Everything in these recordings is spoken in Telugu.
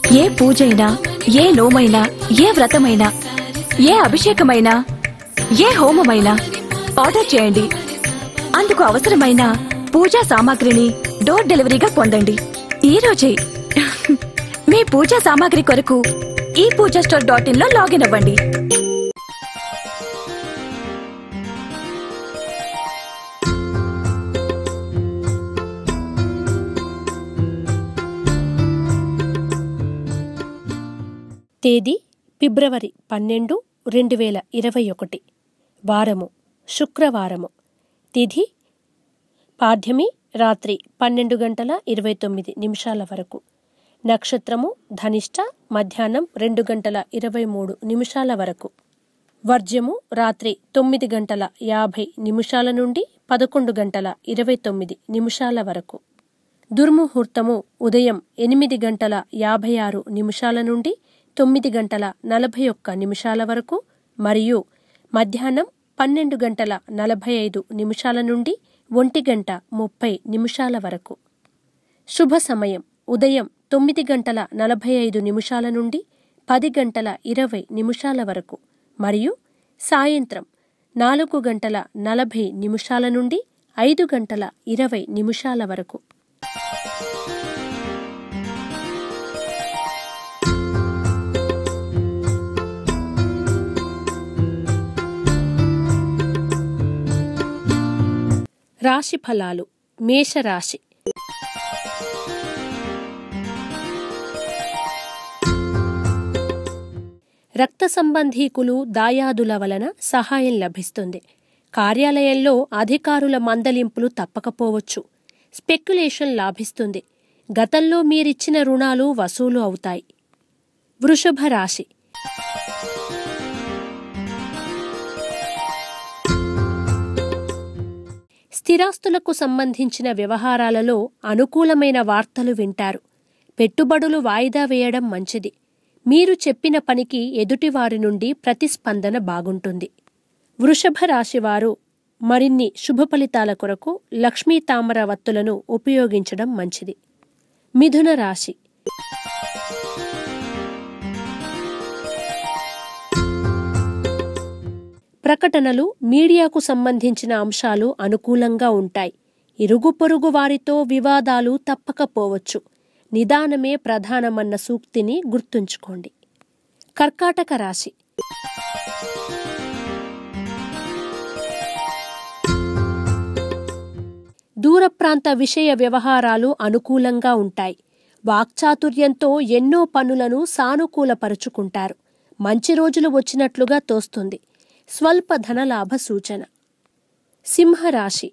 ఏ పూజైనా ఏ నోమైనా ఏ వ్రతమైనా ఏ అభిషేకమైనా ఏ హోమమైనా ఆర్డర్ చేయండి అందుకు అవసరమైన పూజా సామాగ్రిని డోర్ డెలివరీగా పొందండి ఈ రోజే మీ పూజా సామాగ్రి కొరకు ఈ పూజా స్టోర్ డాట్ ఇన్ లో లాగిన్ అవ్వండి తేదీ ఫిబ్రవరి పన్నెండు రెండు వేల ఇరవై ఒకటి వారము శుక్రవారము తిథి పాఠ్యమి రాత్రి పన్నెండు గంటల ఇరవై తొమ్మిది నిమిషాల వరకు నక్షత్రము ధనిష్ట మధ్యాహ్నం రెండు గంటల ఇరవై మూడు నిమిషాల వరకు వర్జ్యము రాత్రి తొమ్మిది గంటల యాభై నిమిషాల నుండి పదకొండు గంటల ఇరవై తొమ్మిది నిమిషాల వరకు దుర్ముహూర్తము ఉదయం ఎనిమిది గంటల యాభై ఆరు నిమిషాల నుండి తొమ్మిది గంటల నలభై ఒక్క నిమిషాల వరకు మరియు మధ్యాహ్నం పన్నెండు గంటల నలభై ఐదు నిమిషాల నుండి ఒంటి గంట ముప్పై నిమిషాల వరకు శుభ సమయం ఉదయం తొమ్మిది గంటల నలభై ఐదు నిమిషాల నుండి పది గంటల ఇరవై నిమిషాల వరకు మరియు సాయంత్రం నాలుగు గంటల నలభై నిమిషాల నుండి ఐదు గంటల ఇరవై నిమిషాల వరకు రాశి ఫలాలు మేషరాశి రక్త సంబంధీకులు దాయాదుల వలన సహాయం లభిస్తుంది కార్యాలయంలో అధికారుల మందలింపులు తప్పకపోవచ్చు స్పెక్యులేషన్ లాభిస్తుంది గతంలో మీరిచ్చిన రుణాలు వసూలు అవుతాయి వృషభ రాశి స్థిరాస్తులకు సంబంధించిన వ్యవహారాలలో అనుకూలమైన వార్తలు వింటారు పెట్టుబడులు వాయిదా వేయడం మంచిది మీరు చెప్పిన పనికి ఎదుటివారి నుండి ప్రతిస్పందన బాగుంటుంది వృషభ రాశివారు మరిన్ని శుభ ఫలితాల కొరకు లక్ష్మీ తామర వత్తులను ఉపయోగించడం మంచిది మిథున రాశి ప్రకటనలు మీడియాకు సంబంధించిన అంశాలు అనుకూలంగా ఉంటాయి ఇరుగు పొరుగు వారితో వివాదాలు తప్పకపోవచ్చు నిదానమే ప్రధానమన్న సూక్తిని గుర్తుంచుకోండి కర్కాటక రాశి దూర ప్రాంత విషయ వ్యవహారాలు అనుకూలంగా ఉంటాయి వాక్చాతుర్యంతో ఎన్నో పనులను సానుకూలపరుచుకుంటారు మంచి రోజులు వచ్చినట్లుగా తోస్తుంది స్వల్ప ధనలాభ సూచన సింహరాశి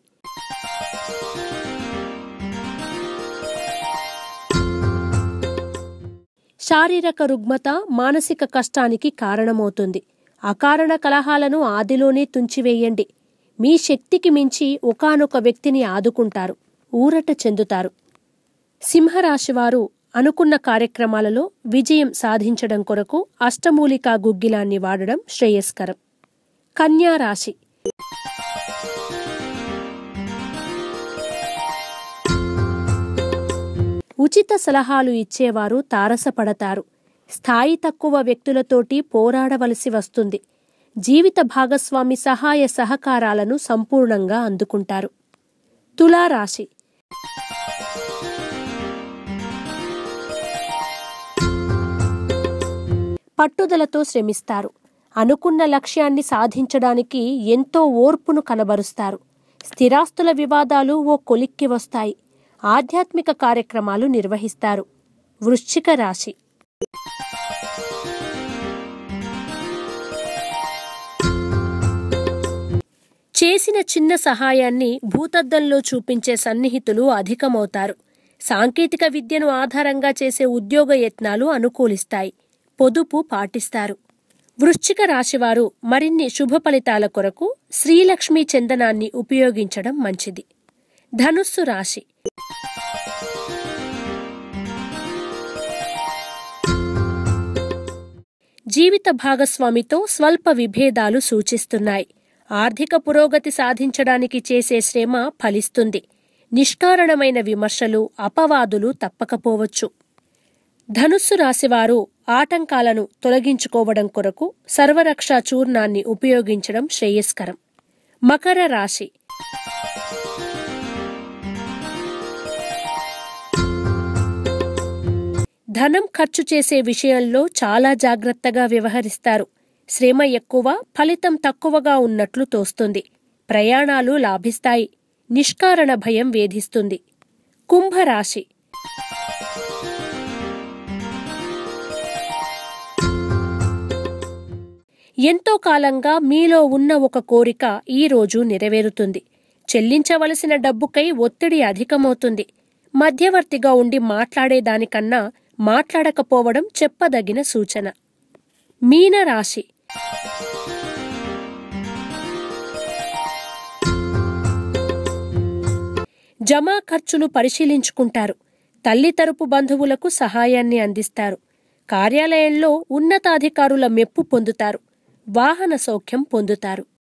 శారీరక రుగ్మత మానసిక కష్టానికి కారణమవుతుంది అకారణ కలహాలను ఆదిలోనే తుంచివేయండి మీ శక్తికి మించి ఒకానొక వ్యక్తిని ఆదుకుంటారు ఊరట చెందుతారు సింహరాశివారు అనుకున్న కార్యక్రమాలలో విజయం సాధించడం కొరకు అష్టమూలికా గుగ్గిలాన్ని వాడడం శ్రేయస్కరం కన్యా రాశి ఉచిత సలహాలు ఇచ్చేవారు తారసపడతారు స్థాయి తక్కువ వ్యక్తులతోటి పోరాడవలసి వస్తుంది జీవిత భాగస్వామి సహాయ సహకారాలను సంపూర్ణంగా అందుకుంటారు తులారాశి పట్టుదలతో శ్రమిస్తారు అనుకున్న లక్ష్యాన్ని సాధించడానికి ఎంతో ఓర్పును కనబరుస్తారు స్థిరాస్తుల వివాదాలు ఓ కొలిక్కి వస్తాయి ఆధ్యాత్మిక కార్యక్రమాలు నిర్వహిస్తారు వృశ్చిక రాశి చేసిన చిన్న సహాయాన్ని భూతద్దంలో చూపించే సన్నిహితులు అధికమవుతారు సాంకేతిక విద్యను ఆధారంగా చేసే ఉద్యోగ యత్నాలు అనుకూలిస్తాయి పొదుపు పాటిస్తారు వృశ్చిక రాశివారు మరిన్ని శుభ ఫలితాల కొరకు శ్రీలక్ష్మీ చందనాన్ని ఉపయోగించడం మంచిది ధనుస్సు రాశి జీవిత భాగస్వామితో స్వల్ప విభేదాలు సూచిస్తున్నాయి ఆర్థిక పురోగతి సాధించడానికి చేసే శ్రమ ఫలిస్తుంది నిష్కారణమైన విమర్శలు అపవాదులు తప్పకపోవచ్చు ధనుస్సు రాశివారు ఆటంకాలను తొలగించుకోవడం కొరకు సర్వరక్షా చూర్ణాన్ని ఉపయోగించడం శ్రేయస్కరం మకర రాశి ధనం ఖర్చు చేసే విషయంలో చాలా జాగ్రత్తగా వ్యవహరిస్తారు శ్రమ ఎక్కువ ఫలితం తక్కువగా ఉన్నట్లు తోస్తుంది ప్రయాణాలు లాభిస్తాయి నిష్కారణ భయం వేధిస్తుంది కుంభరాశి ఎంతో కాలంగా మీలో ఉన్న ఒక కోరిక ఈ రోజు నెరవేరుతుంది చెల్లించవలసిన డబ్బుకై ఒత్తిడి అధికమవుతుంది మధ్యవర్తిగా ఉండి మాట్లాడేదానికన్నా మాట్లాడకపోవడం చెప్పదగిన సూచన మీనరాశి జమా ఖర్చులు పరిశీలించుకుంటారు తల్లి తరపు బంధువులకు సహాయాన్ని అందిస్తారు కార్యాలయంలో ఉన్నతాధికారుల మెప్పు పొందుతారు వాహన సౌఖ్యం పొందుతారు